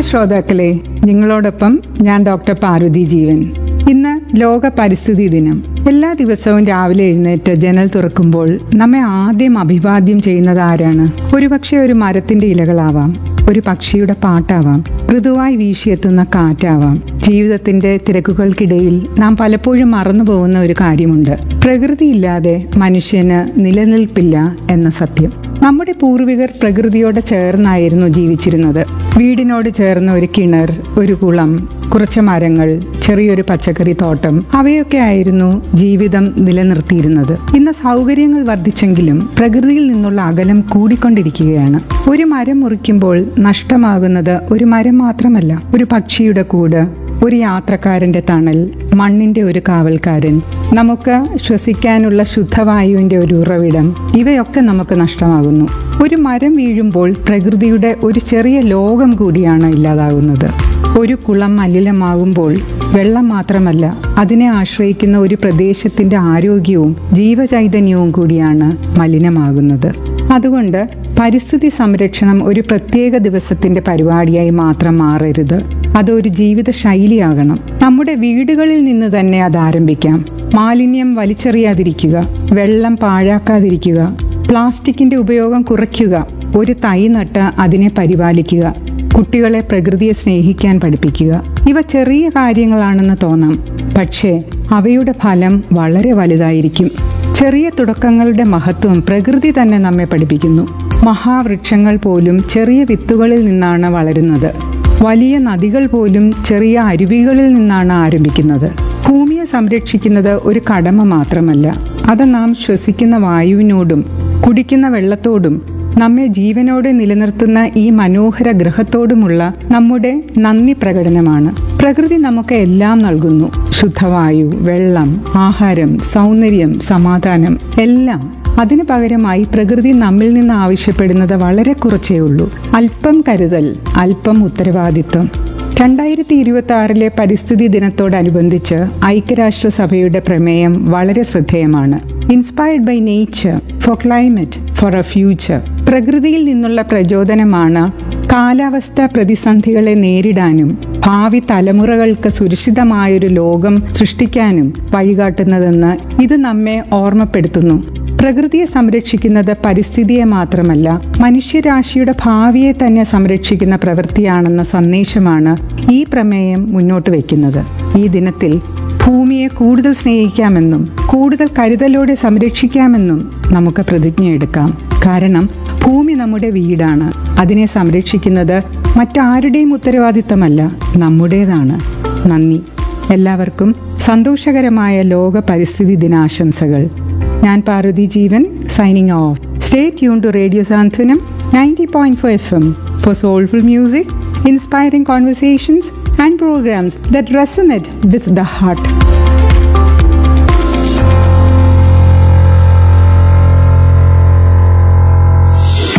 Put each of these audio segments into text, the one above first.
ശ്രോതാക്കളെ നിങ്ങളോടൊപ്പം ഞാൻ ഡോക്ടർ പാർവതി ജീവൻ ഇന്ന് ലോക പരിസ്ഥിതി ദിനം എല്ലാ ദിവസവും രാവിലെ എഴുന്നേറ്റ് ജനൽ തുറക്കുമ്പോൾ നമ്മെ ആദ്യം അഭിവാദ്യം ചെയ്യുന്നത് ആരാണ് ഒരുപക്ഷെ ഒരു മരത്തിന്റെ ഇലകളാവാം ഒരു പക്ഷിയുടെ പാട്ടാവാം മൃദുവായി വീശിയെത്തുന്ന കാറ്റാവാം ജീവിതത്തിന്റെ തിരക്കുകൾക്കിടയിൽ നാം പലപ്പോഴും മറന്നു പോകുന്ന ഒരു കാര്യമുണ്ട് പ്രകൃതിയില്ലാതെ മനുഷ്യന് നിലനിൽപ്പില്ല എന്ന സത്യം നമ്മുടെ പൂർവികർ പ്രകൃതിയോട് ചേർന്നായിരുന്നു ജീവിച്ചിരുന്നത് വീടിനോട് ചേർന്ന ഒരു കിണർ ഒരു കുളം കുറച്ച് മരങ്ങൾ ചെറിയൊരു പച്ചക്കറി തോട്ടം അവയൊക്കെ ആയിരുന്നു ജീവിതം നിലനിർത്തിയിരുന്നത് ഇന്ന് സൗകര്യങ്ങൾ വർദ്ധിച്ചെങ്കിലും പ്രകൃതിയിൽ നിന്നുള്ള അകലം കൂടിക്കൊണ്ടിരിക്കുകയാണ് ഒരു മരം മുറിക്കുമ്പോൾ നഷ്ടമാകുന്നത് ഒരു മരം മാത്രമല്ല ഒരു പക്ഷിയുടെ കൂട് ഒരു യാത്രക്കാരന്റെ തണൽ മണ്ണിന്റെ ഒരു കാവൽക്കാരൻ നമുക്ക് ശ്വസിക്കാനുള്ള ശുദ്ധവായുവിന്റെ ഒരു ഉറവിടം ഇവയൊക്കെ നമുക്ക് നഷ്ടമാകുന്നു ഒരു മരം വീഴുമ്പോൾ പ്രകൃതിയുടെ ഒരു ചെറിയ ലോകം കൂടിയാണ് ഇല്ലാതാകുന്നത് ഒരു കുളം മലിനമാകുമ്പോൾ വെള്ളം മാത്രമല്ല അതിനെ ആശ്രയിക്കുന്ന ഒരു പ്രദേശത്തിന്റെ ആരോഗ്യവും ജീവചൈതന്യവും കൂടിയാണ് മലിനമാകുന്നത് അതുകൊണ്ട് പരിസ്ഥിതി സംരക്ഷണം ഒരു പ്രത്യേക ദിവസത്തിന്റെ പരിപാടിയായി മാത്രം മാറരുത് അതൊരു ജീവിത ശൈലിയാകണം നമ്മുടെ വീടുകളിൽ നിന്ന് തന്നെ അത് ആരംഭിക്കാം മാലിന്യം വലിച്ചെറിയാതിരിക്കുക വെള്ളം പാഴാക്കാതിരിക്കുക പ്ലാസ്റ്റിക്കിന്റെ ഉപയോഗം കുറയ്ക്കുക ഒരു തൈ നട്ട് അതിനെ പരിപാലിക്കുക കുട്ടികളെ പ്രകൃതിയെ സ്നേഹിക്കാൻ പഠിപ്പിക്കുക ഇവ ചെറിയ കാര്യങ്ങളാണെന്ന് തോന്നാം പക്ഷേ അവയുടെ ഫലം വളരെ വലുതായിരിക്കും ചെറിയ തുടക്കങ്ങളുടെ മഹത്വം പ്രകൃതി തന്നെ നമ്മെ പഠിപ്പിക്കുന്നു മഹാവൃക്ഷങ്ങൾ പോലും ചെറിയ വിത്തുകളിൽ നിന്നാണ് വളരുന്നത് വലിയ നദികൾ പോലും ചെറിയ അരുവികളിൽ നിന്നാണ് ആരംഭിക്കുന്നത് ഭൂമിയെ സംരക്ഷിക്കുന്നത് ഒരു കടമ മാത്രമല്ല അത് നാം ശ്വസിക്കുന്ന വായുവിനോടും കുടിക്കുന്ന വെള്ളത്തോടും നമ്മെ ജീവനോടെ നിലനിർത്തുന്ന ഈ മനോഹര ഗ്രഹത്തോടുമുള്ള നമ്മുടെ നന്ദി പ്രകടനമാണ് പ്രകൃതി നമുക്ക് എല്ലാം നൽകുന്നു ശുദ്ധവായു വെള്ളം ആഹാരം സൗന്ദര്യം സമാധാനം എല്ലാം അതിനു പകരമായി പ്രകൃതി നമ്മിൽ നിന്ന് ആവശ്യപ്പെടുന്നത് വളരെ കുറച്ചേ ഉള്ളൂ അല്പം കരുതൽ അല്പം ഉത്തരവാദിത്വം രണ്ടായിരത്തി ഇരുപത്തി ആറിലെ പരിസ്ഥിതി ദിനത്തോടനുബന്ധിച്ച് ഐക്യരാഷ്ട്രസഭയുടെ പ്രമേയം വളരെ ശ്രദ്ധേയമാണ് inspired by nature for climate for a future പ്രകൃതിയിൽ നിന്നുള്ള പ്രചോദനമാണ് കാലാവസ്ഥ പ്രതിസന്ധികളെ നേരിടാനും ഭാവി തലമുറകൾക്ക് സുരക്ഷിതമായൊരു ലോകം സൃഷ്ടിക്കാനും വഴികാട്ടുന്നതെന്ന് ഇത് നമ്മെ ഓർമ്മപ്പെടുത്തുന്നു പ്രകൃതിയെ സംരക്ഷിക്കുന്നത് പരിസ്ഥിതിയെ മാത്രമല്ല മനുഷ്യരാശിയുടെ ഭാവിയെ തന്നെ സംരക്ഷിക്കുന്ന പ്രവൃത്തിയാണെന്ന സന്ദേശമാണ് ഈ പ്രമേയം മുന്നോട്ട് വയ്ക്കുന്നത് ഈ ദിനത്തിൽ ഭൂമിയെ കൂടുതൽ സ്നേഹിക്കാമെന്നും കൂടുതൽ കരുതലോടെ സംരക്ഷിക്കാമെന്നും നമുക്ക് പ്രതിജ്ഞയെടുക്കാം കാരണം ഭൂമി നമ്മുടെ വീടാണ് അതിനെ സംരക്ഷിക്കുന്നത് മറ്റാരുടെയും ഉത്തരവാദിത്തമല്ല നമ്മുടേതാണ് നന്ദി എല്ലാവർക്കും സന്തോഷകരമായ ലോക പരിസ്ഥിതി ദിനാശംസകൾ ഞാൻ Parvathy Jeevan signing off stay tune to radio Santhwanam ninety point four F M for soulful music inspiring conversations and programmes that resonate with the heart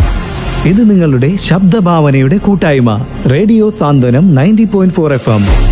ഇത് നിങ്ങളുടെ ശബ്ദഭാവനയുടെ കൂട്ടായ്മ radio Santhwanam ninety point four F M